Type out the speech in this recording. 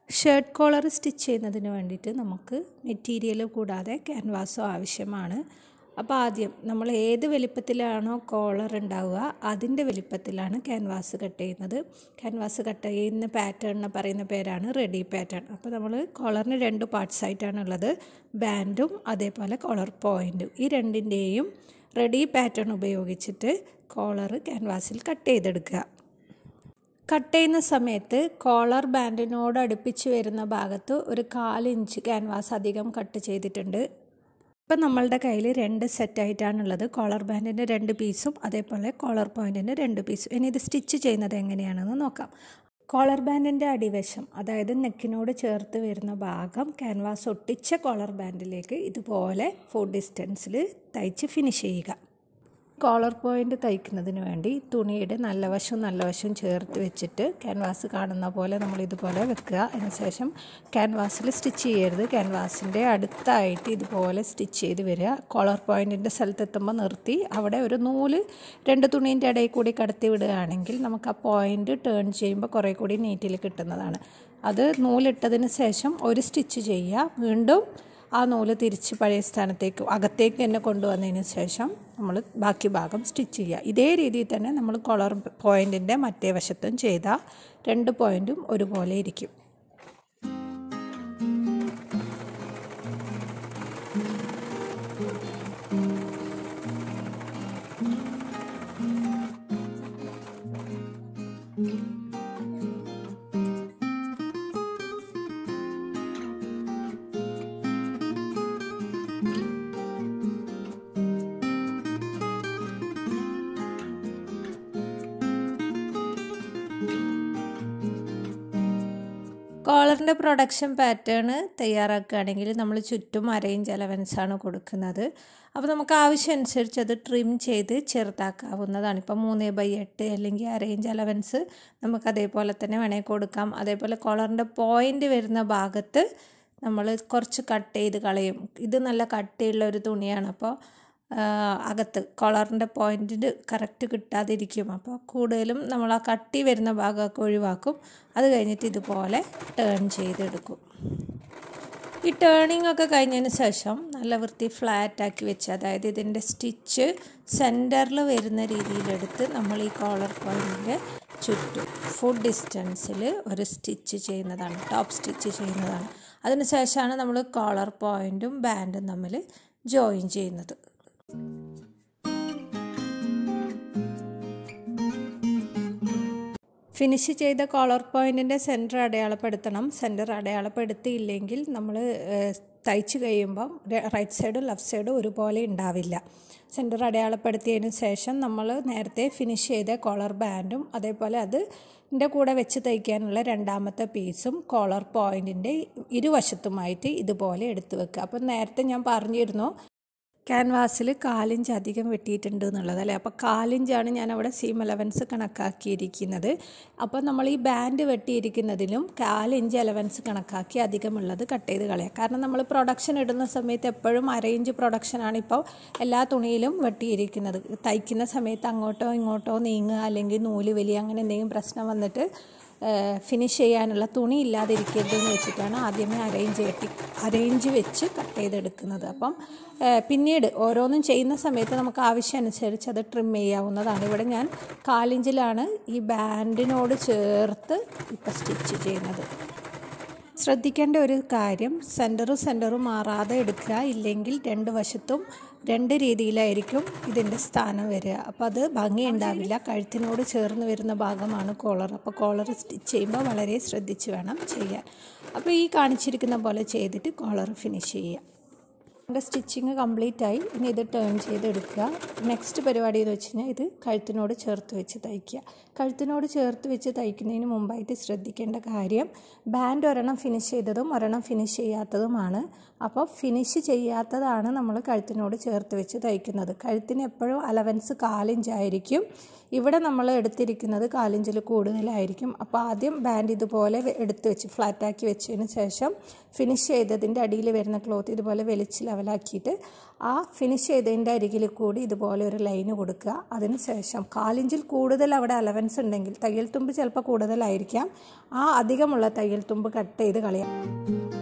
shirt collar stitch ചെയ്യുന്നതിന് വേണ്ടിയിട്ട് നമുക്ക് മെറ്റീരിയൽ കൂടാതെ ക്യാൻവാസോ ആവശ്യമാണ് അപ്പോൾ ആദ്യം നമ്മൾ ഏത് വലിപ്പത്തിലാണോ കോളർ ഉണ്ടാവുക അതിൻ്റെ വലിപ്പത്തിലാണ് ക്യാൻവാസ് കട്ട് ചെയ്യുന്നത് ക്യാൻവാസ് കട്ട് ചെയ്യുന്ന പാറ്റേണിന് പറയുന്ന പേരാണ് റെഡി പാറ്റേൺ അപ്പോൾ നമ്മൾ കോളറിന് രണ്ട് പാർട്സ് ആയിട്ടാണ് ഉള്ളത് ബാൻഡും അതേപോലെ കോളർ പോയിൻറ്റും ഈ രണ്ടിൻ്റെയും റെഡി പാറ്റേൺ ഉപയോഗിച്ചിട്ട് കോളർ ക്യാൻവാസിൽ കട്ട് ചെയ്തെടുക്കുക കട്ട് ചെയ്യുന്ന സമയത്ത് കോളർ ബാൻഡിനോട് അടുപ്പിച്ച് വരുന്ന ഭാഗത്ത് ഒരു കാലിഞ്ച് ക്യാൻവാസ് അധികം കട്ട് ചെയ്തിട്ടുണ്ട് ഇപ്പം നമ്മളുടെ കയ്യിൽ രണ്ട് സെറ്റായിട്ടാണുള്ളത് കോളർ ബാൻഡിൻ്റെ രണ്ട് പീസും അതേപോലെ കോളർ പോയിൻറ്റിൻ്റെ രണ്ട് പീസും ഇനി ഇത് സ്റ്റിച്ച് ചെയ്യുന്നത് എങ്ങനെയാണെന്ന് നോക്കാം കോളർ ബാൻഡിൻ്റെ അടിവശം അതായത് നെക്കിനോട് ചേർത്ത് വരുന്ന ഭാഗം ക്യാൻവാസ് ഒട്ടിച്ച കോളർ ബാൻഡിലേക്ക് ഇതുപോലെ ഫോർ ഡിസ്റ്റൻസിൽ തയ്ച്ച് ഫിനിഷ് ചെയ്യുക കോളർ പോയിൻ്റ് തയ്ക്കുന്നതിന് വേണ്ടി തുണിയുടെ നല്ല വശവും നല്ല വശവും ചേർത്ത് വെച്ചിട്ട് ക്യാൻവാസ് കാണുന്ന പോലെ നമ്മൾ ഇതുപോലെ വെക്കുക അതിനുശേഷം ക്യാൻവാസിൽ സ്റ്റിച്ച് ചെയ്യരുത് ക്യാൻവാസിൻ്റെ അടുത്തായിട്ട് ഇതുപോലെ സ്റ്റിച്ച് ചെയ്ത് വരിക കോളർ പോയിൻറ്റിൻ്റെ സ്ഥലത്തെത്തുമ്പോൾ നിർത്തി അവിടെ ഒരു നൂല് രണ്ട് തുണീൻ്റെ ഇടയിൽ കൂടി കടത്തി വിടുകയാണെങ്കിൽ നമുക്ക് ആ പോയിൻ്റ് ടേൺ ചെയ്യുമ്പോൾ കുറേ കൂടി നീറ്റിൽ കിട്ടുന്നതാണ് അത് നൂലിട്ടതിന് ശേഷം ഒരു സ്റ്റിച്ച് ചെയ്യുക വീണ്ടും ആ നൂല് തിരിച്ച് പഴയ സ്ഥാനത്തേക്ക് അകത്തേക്ക് തന്നെ കൊണ്ടുവന്നതിന് ശേഷം നമ്മൾ ബാക്കി ഭാഗം സ്റ്റിച്ച് ചെയ്യുക ഇതേ രീതിയിൽ തന്നെ നമ്മൾ കോളർ പോയിൻറ്റിൻ്റെ മറ്റേ വശത്തും ചെയ്താൽ രണ്ട് പോയിൻറ്റും ഒരുപോലെ ഇരിക്കും കോളറിൻ്റെ പ്രൊഡക്ഷൻ പാറ്റേൺ തയ്യാറാക്കുകയാണെങ്കിൽ നമ്മൾ ചുറ്റും അരയിഞ്ച് അലവൻസാണ് കൊടുക്കുന്നത് അപ്പോൾ നമുക്ക് ആവശ്യം അനുസരിച്ച് അത് ട്രിം ചെയ്ത് ചെറുതാക്കാവുന്നതാണ് ഇപ്പം മൂന്ന് ബൈ എട്ട് അല്ലെങ്കിൽ അരയിഞ്ച് അലവൻസ് നമുക്ക് അതേപോലെ തന്നെ വേണമെങ്കിൽ കൊടുക്കാം അതേപോലെ കോളറിൻ്റെ പോയിൻ്റ് വരുന്ന ഭാഗത്ത് നമ്മൾ കുറച്ച് കട്ട് ചെയ്ത് കളയും ഇത് നല്ല കട്ടിയുള്ള ഒരു തുണിയാണ് അപ്പോൾ അകത്ത് കോളറിൻ്റെ പോയിൻറ്റിന് കറക്റ്റ് കിട്ടാതിരിക്കും അപ്പോൾ കൂടുതലും നമ്മൾ ആ കട്ടി വരുന്ന ഭാഗമൊക്കെ ഒഴിവാക്കും അത് കഴിഞ്ഞിട്ട് ഇതുപോലെ ടേൺ ചെയ്തെടുക്കും ഈ ടേണിംഗ് ഒക്കെ കഴിഞ്ഞതിന് ശേഷം നല്ല വൃത്തി ഫ്ലാറ്റാക്കി വെച്ച് അതായത് ഇതിൻ്റെ സ്റ്റിച്ച് സെൻറ്ററിൽ വരുന്ന രീതിയിലെടുത്ത് നമ്മൾ ഈ കോളർ പോയിൻറ്റിൻ്റെ ചുറ്റും ഫുഡ് ഡിസ്റ്റൻസിൽ ഒരു സ്റ്റിച്ച് ചെയ്യുന്നതാണ് ടോപ്പ് സ്റ്റിച്ച് ചെയ്യുന്നതാണ് അതിന് ശേഷമാണ് നമ്മൾ കോളർ പോയിൻറ്റും ബാൻഡും തമ്മിൽ ജോയിൻ ചെയ്യുന്നത് ഫിനിഷ് ചെയ്ത കോളർ പോയിൻറ്റിൻ്റെ സെൻറ്റർ അടയാളപ്പെടുത്തണം സെൻറ്റർ അടയാളപ്പെടുത്തിയില്ലെങ്കിൽ നമ്മൾ തയ്ച്ച് കഴിയുമ്പം റൈറ്റ് സൈഡും ലെഫ്റ്റ് സൈഡും ഒരുപോലെ ഉണ്ടാവില്ല സെൻറ്റർ അടയാളപ്പെടുത്തിയതിന് ശേഷം നമ്മൾ നേരത്തെ ഫിനിഷ് ചെയ്ത കോളർ ബാൻഡും അതേപോലെ അത് ൻ്റെ കൂടെ വെച്ച് തയ്ക്കാനുള്ള രണ്ടാമത്തെ പീസും കോളർ പോയിൻറ്റിൻ്റെ ഇരുവശത്തുമായിട്ട് ഇതുപോലെ എടുത്തു വെക്കുക അപ്പം നേരത്തെ ഞാൻ പറഞ്ഞിരുന്നു ക്യാൻവാസിൽ കാലിഞ്ച് അധികം വെട്ടിയിട്ടുണ്ട് എന്നുള്ളത് അല്ലേ അപ്പോൾ കാലിഞ്ചാണ് ഞാൻ അവിടെ സീം അലവൻസ് കണക്കാക്കിയിരിക്കുന്നത് അപ്പോൾ നമ്മൾ ഈ ബാൻഡ് വെട്ടിയിരിക്കുന്നതിലും കാലിഞ്ച് അലവൻസ് കണക്കാക്കി അധികമുള്ളത് കട്ട് ചെയ്ത് കളയാം കാരണം നമ്മൾ പ്രൊഡക്ഷൻ ഇടുന്ന സമയത്ത് എപ്പോഴും അരയിഞ്ച് പ്രൊഡക്ഷനാണ് ഇപ്പോൾ എല്ലാ തുണിയിലും വെട്ടിയിരിക്കുന്നത് തയ്ക്കുന്ന സമയത്ത് അങ്ങോട്ടോ ഇങ്ങോട്ടോ നീങ്ങുക അല്ലെങ്കിൽ നൂല് വലിയ അങ്ങനെ എന്തെങ്കിലും പ്രശ്നം വന്നിട്ട് ഫിനിഷ് ചെയ്യാനുള്ള തുണി ഇല്ലാതിരിക്കരുതെന്ന് വെച്ചിട്ടാണ് ആദ്യമേ അറേഞ്ച് കെട്ടി അറേഞ്ച് വെച്ച് കട്ട് ചെയ്തെടുക്കുന്നത് അപ്പം പിന്നീട് ഓരോന്നും ചെയ്യുന്ന സമയത്ത് നമുക്ക് ആവശ്യമനുസരിച്ച് അത് ട്രിം ചെയ്യാവുന്നതാണ് ഇവിടെ ഞാൻ കാലിഞ്ചിലാണ് ഈ ബാൻഡിനോട് ചേർത്ത് ഇപ്പം സ്റ്റിച്ച് ചെയ്യുന്നത് ശ്രദ്ധിക്കേണ്ട ഒരു കാര്യം സെൻറ്ററും സെൻറ്ററും മാറാതെ എടുക്കുക ഇല്ലെങ്കിൽ രണ്ട് വശത്തും രണ്ട് രീതിയിലായിരിക്കും ഇതിൻ്റെ സ്ഥാനം വരിക അപ്പോൾ അത് ഭംഗി ഉണ്ടാവില്ല കഴുത്തിനോട് ചേർന്ന് വരുന്ന ഭാഗമാണ് കോളർ അപ്പോൾ കോളർ സ്റ്റിച്ച് ചെയ്യുമ്പോൾ വളരെ ശ്രദ്ധിച്ച് വേണം ചെയ്യാൻ അപ്പോൾ ഈ കാണിച്ചിരിക്കുന്ന പോലെ ചെയ്തിട്ട് കോളർ ഫിനിഷ് ചെയ്യുക എൻ്റെ സ്റ്റിച്ചിങ് കംപ്ലീറ്റ് ആയി ഇനി ഇത് ടേൺ ചെയ്തെടുക്കുക നെക്സ്റ്റ് പരിപാടി എന്ന് വെച്ച് കഴിഞ്ഞാൽ ഇത് കഴുത്തിനോട് ചേർത്ത് വെച്ച് തയ്ക്കുക കഴുത്തിനോട് ചേർത്ത് വെച്ച് തയ്ക്കുന്നതിന് മുമ്പായിട്ട് ശ്രദ്ധിക്കേണ്ട കാര്യം ബാൻഡ് ഒരെണ്ണം ഫിനിഷ് ചെയ്തതും ഒരെണ്ണം ഫിനിഷ് ചെയ്യാത്തതുമാണ് അപ്പോൾ ഫിനിഷ് ചെയ്യാത്തതാണ് നമ്മൾ കഴുത്തിനോട് ചേർത്ത് വെച്ച് തയ്ക്കുന്നത് കഴുത്തിന് എപ്പോഴും അലവൻസ് കാലിഞ്ചായിരിക്കും ഇവിടെ നമ്മൾ എടുത്തിരിക്കുന്നത് കാലിഞ്ചിൽ കൂടുതലായിരിക്കും അപ്പോൾ ആദ്യം ബാൻഡ് ഇതുപോലെ എടുത്ത് വെച്ച് ഫ്ലാറ്റാക്കി വെച്ചതിന് ശേഷം ഫിനിഷ് ചെയ്തതിൻ്റെ അടിയിൽ വരുന്ന ക്ലോത്ത് ഇതുപോലെ വലിച്ച് ലെവൽ ലെവലാക്കിയിട്ട് ആ ഫിനിഷ് ചെയ്തതിൻ്റെ അരികിൽ കൂടി ഇതുപോലെ ഒരു ലൈന് കൊടുക്കുക അതിനുശേഷം കാലിഞ്ചിൽ കൂടുതൽ അവിടെ അലവൻസ് ഉണ്ടെങ്കിൽ തയ്യൽ തുമ്പ് ചിലപ്പോൾ കൂടുതലായിരിക്കാം ആ അധികമുള്ള തയ്യൽ തുമ്പ് കട്ട് ചെയ്ത് കളയാം